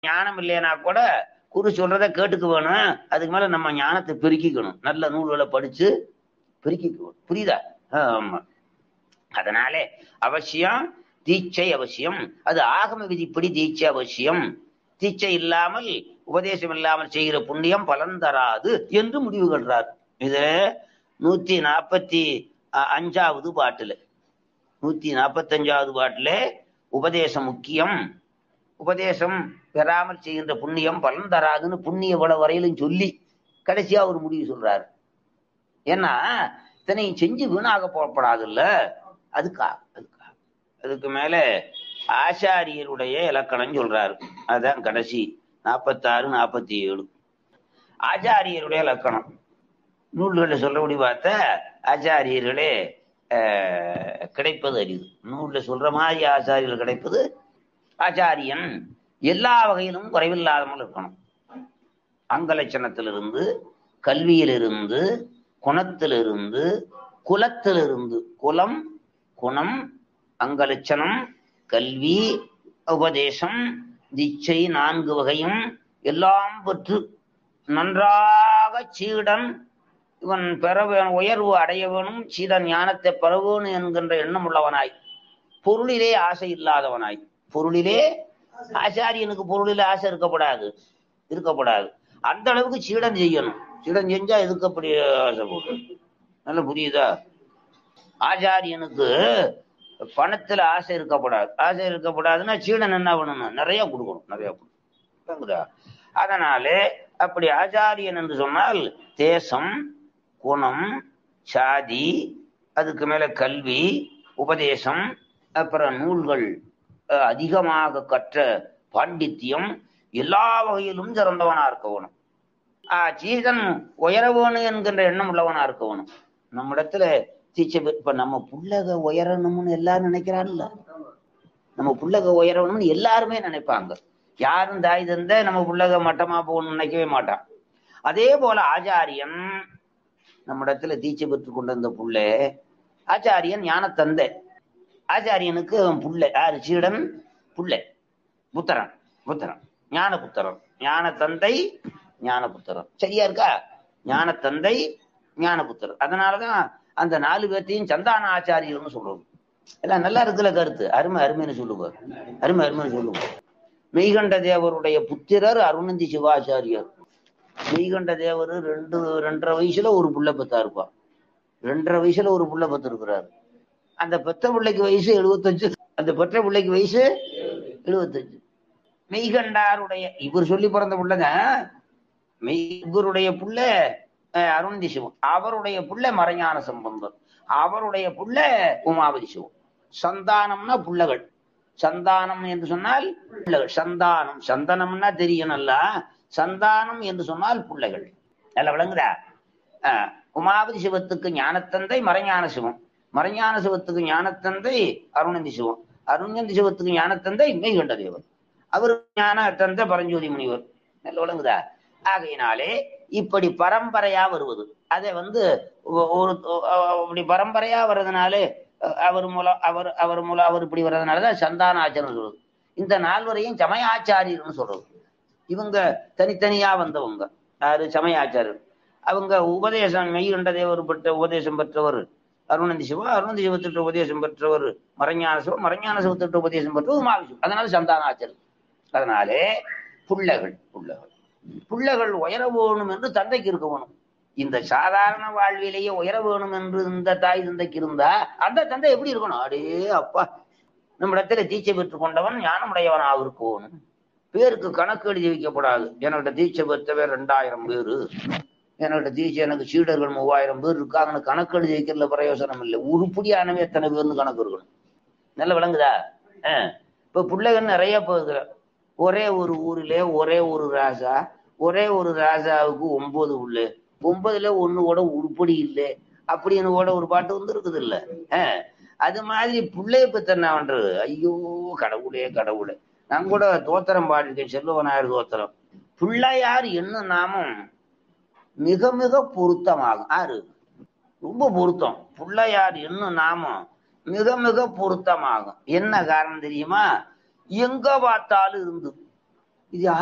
ஞானம் இல்லைன்னா கூட குரு சொல்றத கேட்டுக்க வேணும் அதுக்கு மேல நம்ம ஞானத்தை பெருக்கிக்கணும் நல்ல நூல்களை படிச்சு பெருக்கிக்கணும் புரியுதா ஆமா அதனாலே அவசியம் தீட்சை அவசியம் அது ஆகம விதிப்படி தீட்சை அவசியம் தீட்சை இல்லாமல் உபதேசம் இல்லாமல் செய்கிற புண்ணியம் பலன் தராது என்று முடிவு கொள்றார் இது நூத்தி நாற்பத்தி அஞ்சாவது பாட்டுல நூத்தி நாற்பத்தி அஞ்சாவது பாட்டுல உபதேசம் முக்கியம் உபதேசம் பெறாமல் செய்கின்ற புண்ணியம் பலன் தராதுன்னு புண்ணிய வள வரையிலும் சொல்லி கடைசியா ஒரு முடிவு சொல்றாரு ஏன்னா இத்தனையும் செஞ்சு வீணாக போகப்படாது இல்ல அதுக்கா அதுக்கா அதுக்கு மேல ஆச்சாரியருடைய இலக்கணம் சொல்றாரு அதான் கடைசி நாற்பத்தாறு நாற்பத்தி ஏழு ஆச்சாரியருடைய இலக்கணம் நூல்களில் சொல்லபடி பார்த்தா ஆச்சாரியர்களே ஆஹ், கிடைப்பது அரிது நூலில் சொல்ற மாதிரி ஆச்சாரியர்கள் கிடைப்பது ஆச்சாரியன் எல்லா வகையிலும் குறைவில்லாமல் இருக்கணும் அங்கலட்சணத்திலிருந்து கல்வியிலிருந்து குணத்திலிருந்து குலத்திலிருந்து குலம் குணம் அங்கலட்சணம் கல்வி உபதேசம் தீட்சை நான்கு வகையும் எல்லாம் பெற்று நன்றாக சீடன் இவன் பெற வேணும் உயர்வு அடைய வேணும் சீடன் ஞானத்தை பெற வேணும் என்கின்ற எண்ணம் உள்ளவனாய் பொருளிலே ஆசை இல்லாதவனாய் பொருளிலே ஆச்சாரியனுக்கு பொருளிலே ஆசை இருக்கப்படாது இருக்கப்படாது அந்த அளவுக்கு சீடன் செய்யணும் சீடன் செஞ்சா எதுக்கு அப்படி ஆசைப்படும் நல்லா புரியுதா ஆச்சாரியனுக்கு பணத்துல ஆசை இருக்கப்படாது ஆசை இருக்கப்படாதுன்னா சீடன் என்ன பண்ணணும் நிறைய கொடுக்கணும் நிறைய கொடுக்கணும் விளங்குதா? அதனாலே அப்படி ஆச்சாரியன் என்று சொன்னால் தேசம் குணம் சாதி அதுக்கு மேல கல்வி உபதேசம் அப்புறம் நூல்கள் அஹ், அதிகமாக கற்ற பாண்டித்தியம் எல்லா வகையிலும் சிறந்தவனா இருக்கணும் ஆஹ் சீதன் உயர வேணும் என்கின்ற எண்ணம் உள்ளவனா இருக்கணும் நம்மிடத்துல தீட்சை பெ- இப்ப நம்ம புள்ளக உயரணும்னு எல்லாரும் நினைக்கிறான்ல நம்ம புள்ளக உயரணும்னு எல்லாருமே நினைப்பாங்க யாரும் தாய் தந்த நம்ம புள்ளக மட்டமா போகணும்னு நினைக்கவே மாட்டான் அதே போல ஆச்சாரியன் நம்மிடத்துல தீட்சை பெற்று கொண்டு வந்த புள்ளை ஆச்சாரியன் ஞான தந்தை ஆச்சாரியனுக்கு அவன் புள்ளை யாரு சீடன் புள்ளை புத்திரன் புத்திரன் ஞான புத்திரன் ஞான தந்தை ஞான புத்திரன் சரியா இருக்கா ஞான தந்தை ஞான புத்திரன் அதனாலதான் அந்த நாலு பேர்த்தையும் சந்தான ஆச்சாரியர்னு சொல்றது எல்லாம் நல்லா இருக்குல்ல கருத்து அருமை அருமைன்னு சொல்லுங்க அருமை அருமைன்னு சொல்லுங்க மெய்கண்ட தேவருடைய புத்திரர் அருணந்தி சிவாச்சாரியர் மெய்கண்ட தேவர் ரெண்டு ரெண்டரை வயசுல ஒரு புள்ள பெத்தா இருப்பார் ரெண்டரை வயசுல ஒரு புள்ள பெத்து இருக்கிறாரு அந்த பெத்த பிள்ளைக்கு வயசு எழுபத்தஞ்சு அந்த பெற்ற பிள்ளைக்கு வயசு எழுபத்தஞ்சு மெய்கண்டாருடைய இவர் சொல்லி பிறந்த புள்ளங்க மெய் இவருடைய புள்ள அஹ், அருண்தி சிவம் அவருடைய புள்ள மறைஞான சம்பந்தம் அவருடைய புள்ள உமாவதி சிவம் சந்தானம்னா புள்ளகள் சந்தானம் என்று சொன்னால் பிள்ளைகள் சந்தானம் சந்தனம்னா தெரியும் நல்லா சந்தானம் என்று சொன்னால் பிள்ளைகள் நல்லா விளங்குதா ஆஹ், உமாவதி சிவத்துக்கு ஞானத்தந்தை மறைஞான சிவம் மறைஞான சிவத்துக்கு ஞானத்தந்தை அருணந்தி சிவம் அருணந்தி சிவத்துக்கு ஞானத்தந்தை மெய்கண்ட தேவர் அவர் ஞான தந்தை பரஞ்சோதி முனிவர் நல்ல விளங்குதா ஆகையினாலே இப்படி பரம்பரையா வருவது அதை வந்து ஒ- ஒரு ஒ- அப்படி பரம்பரையா வர்றதுனாலே அஹ், அவர் மூலம் அவர் அவர் மூலம் அவர் இப்படி வர்றதுனாலதான் சந்தான ஆச்சாரம் சொல்றது இந்த நால்வரையும் சமயாச்சாரியர்னு சொல்றது இவங்க தனித்தனியா வந்தவங்க யாரு சமயாச்சாரியர் அவங்க உபதேசம் மெய்கண்ட தேவர் பெற்ற உபதேசம் பெற்றவர் அருணந்தி சிவா அருணந்தி சிவத்திட்ட உபதேசம் பெற்றவர் மறைஞான சிவம் மறைஞான சிவத்திட்ட உபதேசம் பெற்றவர் உமாவிசிவம் அதனால சந்தானாச்சர் அதனாலே புள்ளகள் புள்ளகள் புள்ளகள் உயர வேணும் என்று தந்தைக்கு இருக்க வேணும் இந்த சாதாரண வாழ்விலேயே உயர வேணும் என்று இந்த தாய் தந்தைக்கு இருந்தா அந்த தந்தை எப்படி இருக்கணும் அடே அப்பா நம்மிடத்துல தீட்சை பெற்றுக் கொண்டவன் ஞானமுடையவனாக இருக்கணும் பேருக்கு கணக்கு எழுதி வைக்கப்படாது என்கிட்ட தீட்சை பெற்றவர் ரெண்டாயிரம் பேரு என்கிட்ட தீட்சை எனக்கு சீடர்கள் மூவாயிரம் பேர் இருக்காங்கன்னு கணக்கு எழுதி வைக்கிறதுல பிரயோசனம் இல்லை உருப்படியானவே எத்தனை பேர்னு கணக்கு இருக்கணும் நல்ல விளங்குதா ஆஹ் இப்ப பிள்ளைகள் நிறைய போகுது ஒரே ஒரு ஊர்ல ஒரே ஒரு ராஜா ஒரே ஒரு ராஜாவுக்கு ஒன்பது புள்ளு ஒன்பதுல ஒண்ணு கூட உருப்படி இல்லை அப்படின்னு கூட ஒரு பாட்டு வந்து இருக்குது இல்ல ஆஹ் அது மாதிரி பிள்ளைய பத்த என்ன பண்றது ஐயோ கடவுளே கடவுளே நான் கூட தோத்திரம் பாடிருக்கேன் செல்வனாயர் தோத்திரம் பிள்ளையார் என்ன நாமம் மிக மிக பொருத்தமாகும் ஆறு ரொம்ப பொருத்தம் பிள்ளையார் என்ன நாமம் மிக மிக பொருத்தமாகும் என்ன காரணம் தெரியுமா எங்க பார்த்தாலும் இருந்து இது